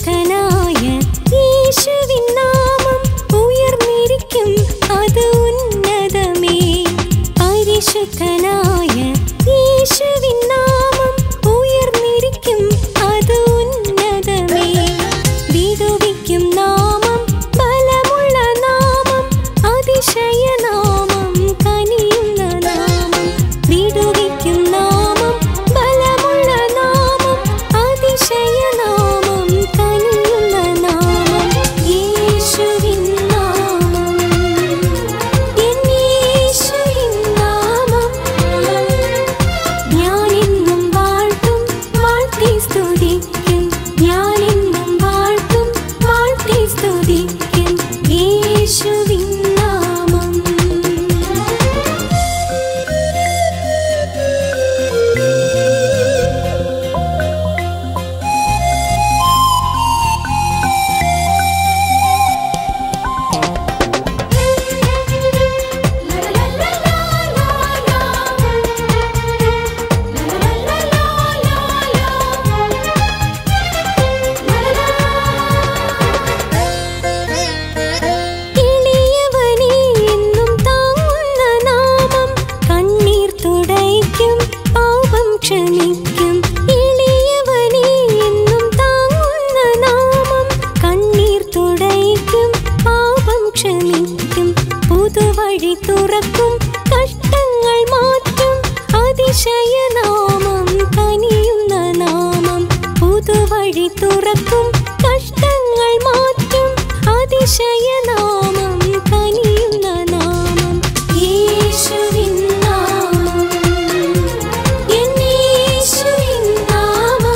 പരിശുദ്ധനായ യേശുവിൻ നാമം ഉയർന്നിരിക്കും അത് ഉന്നതമേ പരിശുദ്ധനായ യേശുവിൻ നാമം ഉയർന്നിരിക്കും അത് ഉന്നതമേ വിടുവിക്കും നാമം ബലമുള്ള നാമം അതിശയ നാമം കനിയുന്ന നാമം വിടുവിക്കും നാമം ബലമുള്ള നാമം അതിശയ നാമം കനിയുന്ന നാമം യേശുവിൻ നാമം എൻ യേശുവിൻ നാമം ഞാനെന്നും വാഴ്ത്തും വാഴ്ത്തി സ്തുതിക്കും ഞാനെന്നും വാഴ്ത്തും വാഴ്ത്തി സ്തുതിക്കും യേശുവിൻ നാമം എളിയവനെ എന്നും താങ്ങുന്ന നാമം കണ്ണീർ തുടയ്ക്കും പാപം ക്ഷമിക്കും എളിയവനെ എന്നും താങ്ങുന്ന നാമം കണ്ണീർ തുടയ്ക്കും പാപം ക്ഷമിക്കും പുതുവഴി തുറക്കും കഷ്ടങ്ങൾ മാറ്റും അതിശയ നാമം കനിയുന്ന നാമം പുതുവഴി തുറക്കും കഷ്ടങ്ങൾ മാറ്റും അതിശയ നാമം കനിയുന്ന നാമം യേശുവിൻ നാമം എൻ യേശുവിൻ നാമം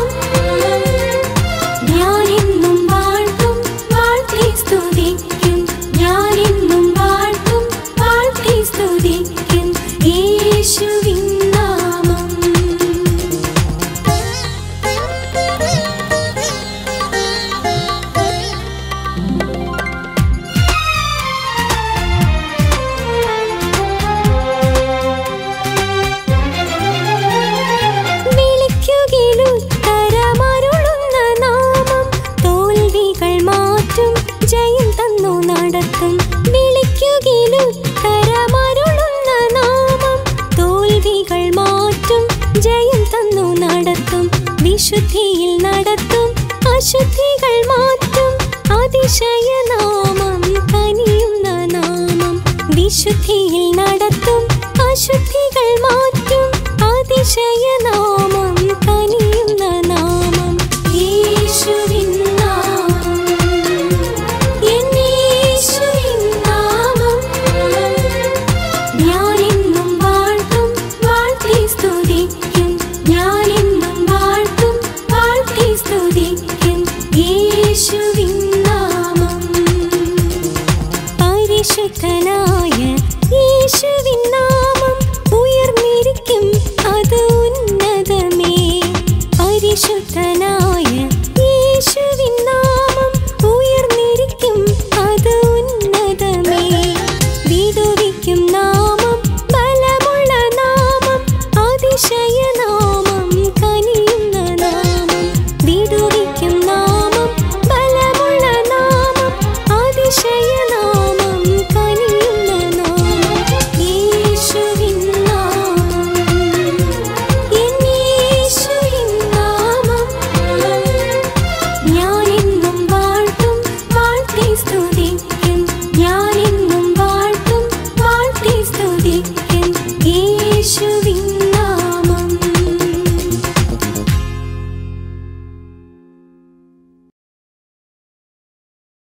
ഞാനെന്നും വാഴ്ത്തും വാഴ്ത്തി സ്തുതിക്കും ഞാനെന്നും വാഴ്ത്തും വാഴ്ത്തി സ്തുതിക്കും യേശുവിൻ നാമം വിളിക്കുകിലുത്തരമരുളുന്ന നാമം തോൽവികൾ മാറ്റും ജയം തന്നു നടത്തും വിളിക്കുകിലുത്തരമരുളുന്ന നാമം തോൽവികൾ മാറ്റും ജയം തന്നു നടത്തും വിശുദ്ധിയിൽ നടത്തും അശുദ്ധികൾ മാറ്റും അതിശയ നാമം കനിയുന്ന നാമം വിശുദ്ധിയിൽ നടത്തും അശുദ്ധികൾ മാറ്റും അതിശയ നാമം കനിയുന്ന നാമം യേശുവിൻ നാമം എൻ യേശുവിൻ നാമം ഞാനെന്നും വാഴ്ത്തും വാഴ്ത്തി സ്തുതിക്കും ഞാനെന്നും വാഴ്ത്തും വാഴ്ത്തി സ്തുതിക്കും യേശുവിൻ നാമം പരിശുദ്ധനായ യേശുവിൻ നാമം ഉയർന്നിരിക്കും അത് ഉന്നതമേ പരിശുദ്ധനായ യേശുവിൻ നാമം ഉയർന്നിരിക്കും അത് ഉന്നതമേ വിടുവിക്കും നാമം ബലമുള്ള നാമം അതിശയ നാമം കനിയുന്ന നാമം വിടുവിക്കും നാമം ബലമുള്ള നാമം അതിശയ നാമം കനിയുന്ന നാമം യേശുവിൻ നാമം എൻ യേശുവിൻ നാമം ഞാനെന്നും വാഴ്ത്തും വാഴ്ത്തി സ്തുതിക്കും ഞാനെന്നും വാഴ്ത്തും വാഴ്ത്തി സ്തുതിക്കും യേശുവിൻ